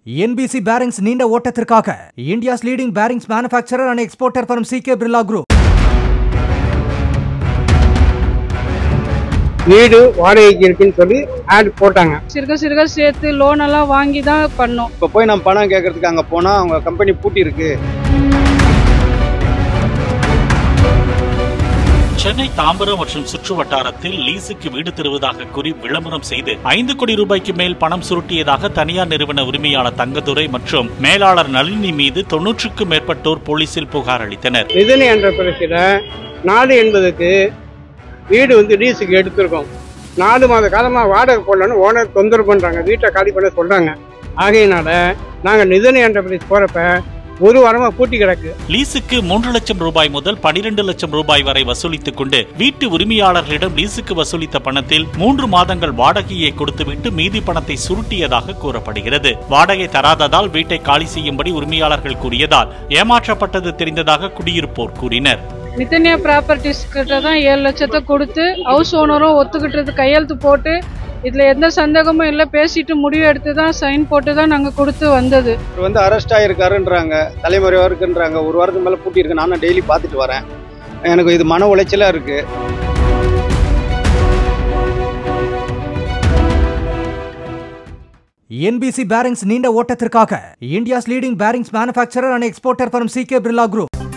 NBC bearings நீண்ட ஓட்டத்திற்காக India's leading bearings manufacturer and exporter firm C K Birla group வீடு வாடகைக்கு இருக்குன்னு சொல்லி ஆட் போட்டாங்க சிறுக சிறுக சேர்த்து லோன் எல்லாம் வாங்கி தான் பண்ணோம் இப்போ போய் நம்ம பணம் கேட்கறதுக்கு அங்கே போனால் அவங்க கம்பெனி பூட்டி இருக்கு சென்னை தாம்பரம் மற்றும் சுற்று வட்டாரத்தில் லீஸுக்கு வீடு தருவதாக கூறி விளம்பரம் செய்து ஐந்து கோடி ரூபாய்க்கு மேல் பணம் சுருட்டியதாக தனியார் நிறுவன உரிமையாளர் தங்கதுரை மற்றும் மேலாளர் நளினி மீது தொன்னூற்றுக்கும் மேற்பட்டோர் போலீசில் புகார் அளித்தனர் நிதினி என்ற பிரச்சனை நாடு என்பதுக்கு வீடு வந்து லீஸுக்கு எடுத்திருக்கோம் நாலு மாத காலமாக வாடகை போடலன்னு ஓனர் தொந்தரவு பண்ணுறாங்க வீட்டை காலி பண்ண சொல்கிறாங்க ஆகையினால நாங்கள் நிதினி என்ற பிரதேசம் போகிறப்ப ஒரு வாரமாக பூட்டி கிடக்கு லீஸுக்கு மூன்று லட்சம் ரூபாய் முதல் பனிரெண்டு லட்சம் ரூபாய் வரை வசூலித்துக் கொண்டு வீட்டு உரிமையாளர்களிடம் லீஸுக்கு வசூலித்த பணத்தில் மூன்று மாதங்கள் வாடகையை கொடுத்துவிட்டு மீதி பணத்தை சுருட்டியதாக கூறப்படுகிறது வாடகை தராததால் வீட்டை காலி செய்யும்படி உரிமையாளர்கள் கூறியதால் ஏமாற்றப்பட்டது தெரிந்ததாக குடியிருப்போர் கூறினர் நித்தன்யா ப்ராப்பர்ட்டிஸ் கிட்ட தான் ஏழு லட்சத்தை கொடுத்து ஹவுஸ் ஓனரும் ஒத்துக்கிட்டது கையெழுத்து போட்டு இதில் எந்த சந்தேகமும் இல்லை பேசிட்டு முடிவு எடுத்து தான் சைன் போட்டு தான் நாங்கள் கொடுத்து வந்தது இவர் வந்து அரெஸ்ட் ஆயிருக்காருன்றாங்க தலைமறைவாக இருக்குன்றாங்க ஒரு வாரத்துக்கு மேலே பூட்டி இருக்கு நானும் டெய்லி பார்த்துட்டு வரேன் எனக்கு இது மன உளைச்சலாக இருக்கு என்பிசி பேரிங்ஸ் நீண்ட ஓட்டத்திற்காக India's leading bearings manufacturer and exporter firm C K Birla group